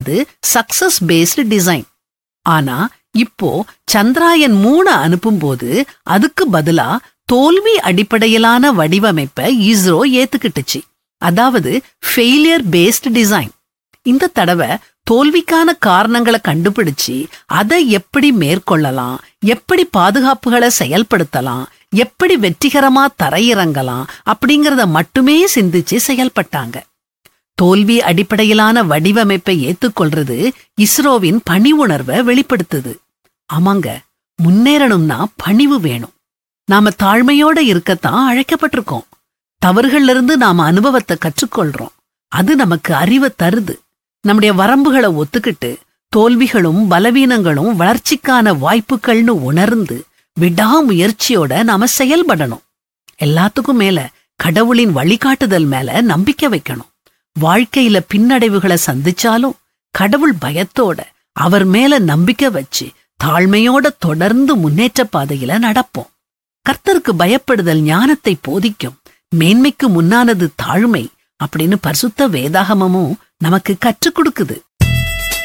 வந்து success based design ஆனா இப்போ சந்திராயன் மூணு அனுப்பும்போது அதுக்கு பதிலா தோல்வி அடிப்படையிலான வடிவமைப்பை இஸ்ரோ ஏத்துக்கிட்டுச்சு அதாவது ஃபெயிலியர் பேஸ்டு டிசைன் இந்த தடவை தோல்விக்கான காரணங்களை கண்டுபிடிச்சு அதை எப்படி மேற்கொள்ளலாம் எப்படி பாதுகாப்புகளை செயல்படுத்தலாம் எப்படி வெற்றிகரமா தரையிறங்கலாம் அப்படிங்கறத மட்டுமே சிந்திச்சு செயல்பட்டாங்க தோல்வி அடிப்படையிலான வடிவமைப்பை ஏத்துக்கொள்றது இஸ்ரோவின் பணி உணர்வை வெளிப்படுத்துது ஆமாங்க முன்னேறணும்னா பணிவு வேணும் நாம தாழ்மையோட இருக்கத்தான் அழைக்கப்பட்டிருக்கோம் தவறுகள்ல இருந்து நாம அனுபவத்தை கற்றுக்கொள்றோம் அது நமக்கு அறிவை தருது நம்முடைய வரம்புகளை ஒத்துக்கிட்டு தோல்விகளும் பலவீனங்களும் வளர்ச்சிக்கான வாய்ப்புகள்னு உணர்ந்து விடாமுயற்சியோட நாம செயல்படணும் எல்லாத்துக்கும் மேல கடவுளின் வழிகாட்டுதல் மேல நம்பிக்கை வைக்கணும் வாழ்க்கையில பின்னடைவுகளை சந்திச்சாலும் கடவுள் பயத்தோட அவர் மேல நம்பிக்கை வச்சு தாழ்மையோட தொடர்ந்து முன்னேற்ற பாதையில நடப்போம் கர்த்தருக்கு பயப்படுதல் ஞானத்தை போதிக்கும் மேன்மைக்கு முன்னானது தாழ்மை அப்படின்னு பரிசுத்த வேதாகமமும் நமக்கு கற்றுக் கொடுக்குது